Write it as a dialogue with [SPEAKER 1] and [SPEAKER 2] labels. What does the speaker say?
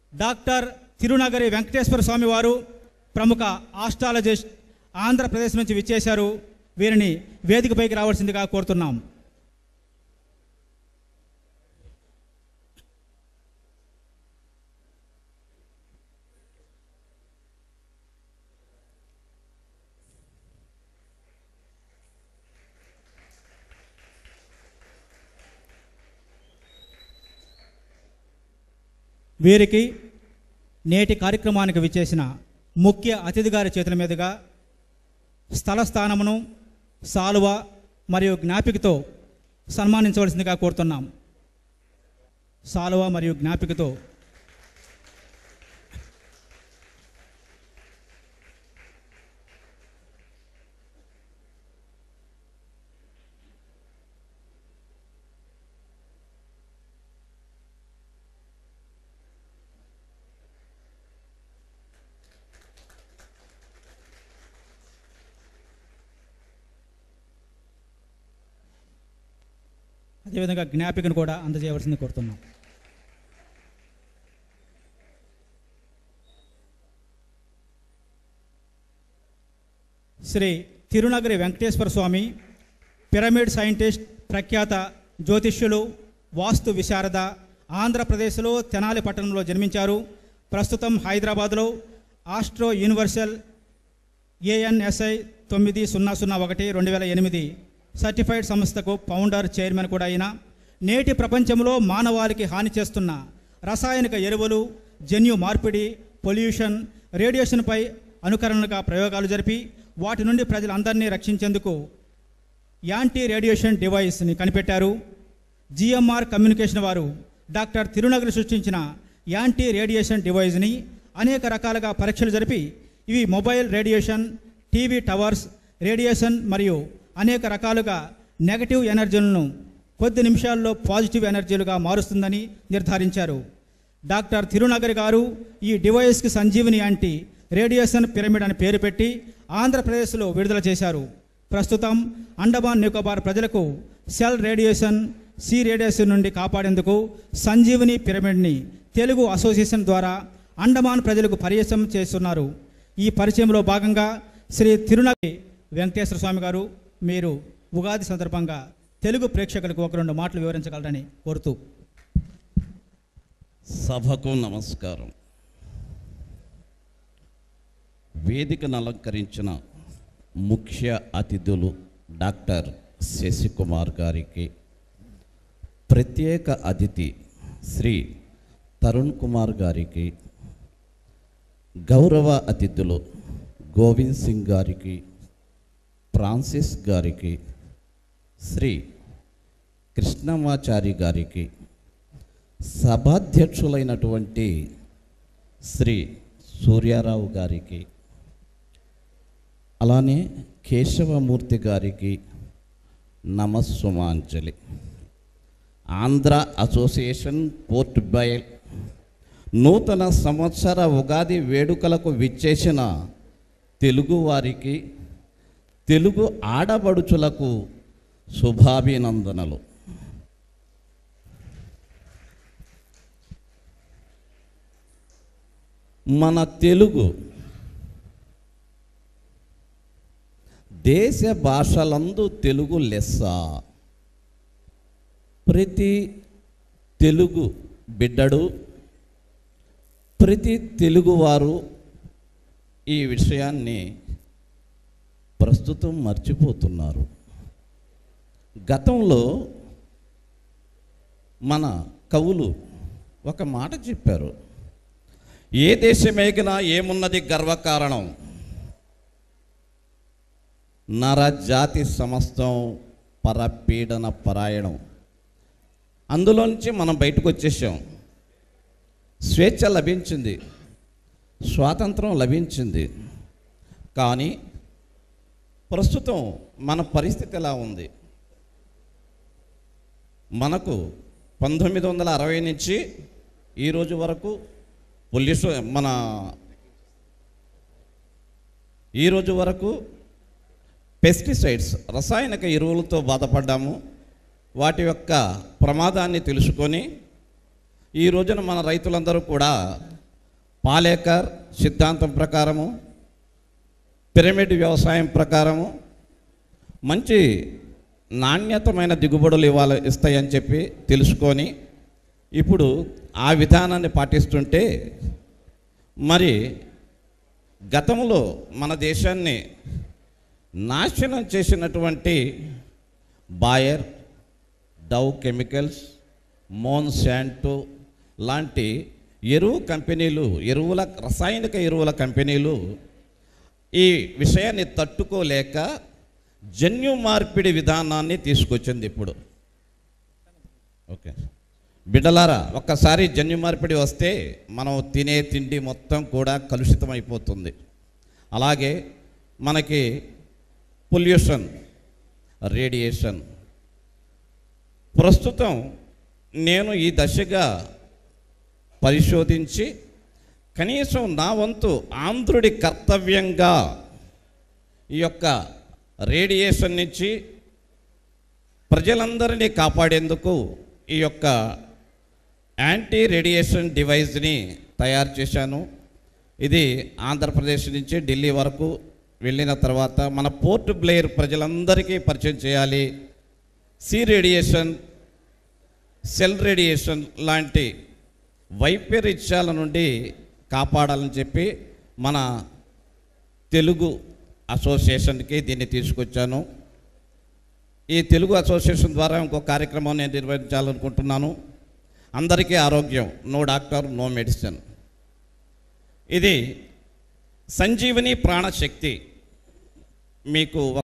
[SPEAKER 1] doctor Tirunagari Venkateswara స్వామి వారు ప్రముఖ astrologist Andhra Pradesh నుంచి విచ్చేశారు వీరిని వేదికపైకి రావాల్సిందిగా కోరుతున్నాం వీరికి నేటి కార్యక్రమానికి విచ్చేసిన ముఖ్య అతిథి గారి చేతుల మీదుగా స్థల స్థానమును సాలువ మరియు జ్ఞాపికతో సన్మానించవలసిందిగా కోరుతున్నాం సాలువ మరియు జ్ఞాపికతో అదేవిధంగా జ్ఞాపికను కూడా అందజేయవలసింది కోరుతున్నాం శ్రీ తిరునగరి వెంకటేశ్వర స్వామి పిరమిడ్ సైంటిస్ట్ ప్రఖ్యాత జ్యోతిష్యులు వాస్తు విశారద ఆంధ్రప్రదేశ్లో తెనాలి పట్టణంలో జన్మించారు ప్రస్తుతం హైదరాబాద్లో ఆస్ట్రో యూనివర్సల్ ఏఎన్ఎస్ఐ తొమ్మిది సున్నా సున్నా ఒకటి రెండు వేల ఎనిమిది సర్టిఫైడ్ సంస్థకు ఫౌండర్ చైర్మన్ కూడా అయిన నేటి ప్రపంచంలో మానవాళికి హాని చేస్తున్న రసాయనిక ఎరువులు జన్యు మార్పిడి పొల్యూషన్ రేడియేషన్పై అనుకరణలుగా ప్రయోగాలు జరిపి వాటి నుండి ప్రజలందరినీ రక్షించేందుకు యాంటీ రేడియేషన్ డివైస్ని కనిపెట్టారు జిఎంఆర్ కమ్యూనికేషన్ వారు డాక్టర్ తిరునగరి సృష్టించిన యాంటీ రేడియేషన్ డివైస్ని అనేక రకాలుగా పరీక్షలు జరిపి ఇవి mobile radiation TV towers radiation మరియు అనేక రకాలుగా నెగటివ్ ఎనర్జీలను కొద్ది నిమిషాల్లో పాజిటివ్ ఎనర్జీలుగా మారుస్తుందని నిర్ధారించారు డాక్టర్ తిరునగరి గారు ఈ డివైస్కి సంజీవిని యాంటీ రేడియేషన్ పిరమిడ్ అని పేరు పెట్టి ఆంధ్రప్రదేశ్లో విడుదల చేశారు ప్రస్తుతం అండమాన్ నికోబార్ ప్రజలకు సెల్ రేడియేషన్ సి రేడియేషన్ నుండి కాపాడేందుకు సంజీవిని పిరమిడ్ని తెలుగు అసోసియేషన్ ద్వారా అండమాన్ ప్రజలకు పరిచయం చేస్తున్నారు ఈ పరిచయంలో భాగంగా శ్రీ తిరునగరి వెంకటేశ్వర స్వామి గారు మీరు ఉగాది సందర్భంగా తెలుగు ప్రేక్షకులకు ఒక రెండు మాటలు వివరించగలరని కోరుతూ
[SPEAKER 2] సభకు నమస్కారం వేదికను అలంకరించిన ముఖ్య అతిథులు డాక్టర్ శశికుమార్ గారికి ప్రత్యేక అతిథి శ్రీ తరుణ్ కుమార్ గారికి గౌరవ అతిథులు గోవింద్ సింగ్ గారికి ఫ్రాన్సిస్ గారికి శ్రీ కృష్ణమాచారి గారికి సభాధ్యక్షులైనటువంటి శ్రీ సూర్యారావు గారికి అలానే కేశవమూర్తి గారికి నమస్సుమాంజలి ఆంధ్ర అసోసియేషన్ పోర్ట్ బయల్ నూతన సంవత్సర ఉగాది వేడుకలకు విచ్చేసిన తెలుగు వారికి తెలుగు ఆడబడుచులకు శుభాభినందనలు మన తెలుగు దేశ భాషలందు తెలుగు లెస్స ప్రతి తెలుగు బిడ్డడు ప్రతి తెలుగువారు ఈ విషయాన్ని ప్రస్తుతం మర్చిపోతున్నారు గతంలో మన కవులు ఒక మాట చెప్పారు ఏ దేశమేగినా ఏమున్నది గర్వకారణం నరజాతి సమస్తం పరపీడన పరాయణం అందులోంచి మనం బయటకు వచ్చేసాం స్వేచ్ఛ లభించింది స్వాతంత్రం లభించింది కానీ ప్రస్తుతం మన పరిస్థితి ఎలా ఉంది మనకు పంతొమ్మిది వందల అరవై నుంచి ఈరోజు వరకు పొల్యూషన్ మన ఈరోజు వరకు పెస్టిసైడ్స్ రసాయనిక ఎరువులతో బాధపడ్డాము వాటి యొక్క ప్రమాదాన్ని తెలుసుకొని ఈ రోజున మన రైతులందరూ కూడా పాలేకర్ సిద్ధాంతం ప్రకారము పిరమిడ్ వ్యవసాయం ప్రకారము మంచి నాణ్యతమైన దిగుబడులు ఇవ్వాలి ఇస్తాయని చెప్పి తెలుసుకొని ఇప్పుడు ఆ విధానాన్ని పాటిస్తుంటే మరి గతంలో మన దేశాన్ని నాశనం చేసినటువంటి బాయర్ డవ్ కెమికల్స్ మోన్శాంటో లాంటి ఎరువు కంపెనీలు ఎరువుల రసాయనిక ఎరువుల కంపెనీలు ఈ విషయాన్ని తట్టుకోలేక జన్యు మార్పిడి విధానాన్ని తీసుకొచ్చింది ఇప్పుడు ఓకే బిడ్డలారా ఒక్కసారి జన్యు మార్పిడి వస్తే మనం తినే తిండి మొత్తం కూడా కలుషితం అయిపోతుంది అలాగే మనకి పొల్యూషన్ రేడియేషన్ ప్రస్తుతం నేను ఈ దశగా పరిశోధించి కనీసం నా వంతు ఆంధ్రుడి కర్తవ్యంగా ఈ యొక్క రేడియేషన్ నుంచి ప్రజలందరినీ కాపాడేందుకు ఈ యొక్క యాంటీ రేడియేషన్ డివైస్ని తయారు చేశాను ఇది ఆంధ్రప్రదేశ్ నుంచి ఢిల్లీ వరకు వెళ్ళిన తర్వాత మన పోర్ట్ బ్లేయర్ ప్రజలందరికీ పరిచయం చేయాలి సి రేడియేషన్ సెల్ రేడియేషన్ లాంటి వైపరీత్యాల నుండి కాపాడాలని చెప్పి మన తెలుగు అసోసియేషన్కి దీన్ని తీసుకొచ్చాను ఈ తెలుగు అసోసియేషన్ ద్వారా ఇంకో కార్యక్రమం నేను నిర్వహించాలనుకుంటున్నాను అందరికీ ఆరోగ్యం నో డాక్టర్ నో మెడిసిన్ ఇది సంజీవని ప్రాణశక్తి మీకు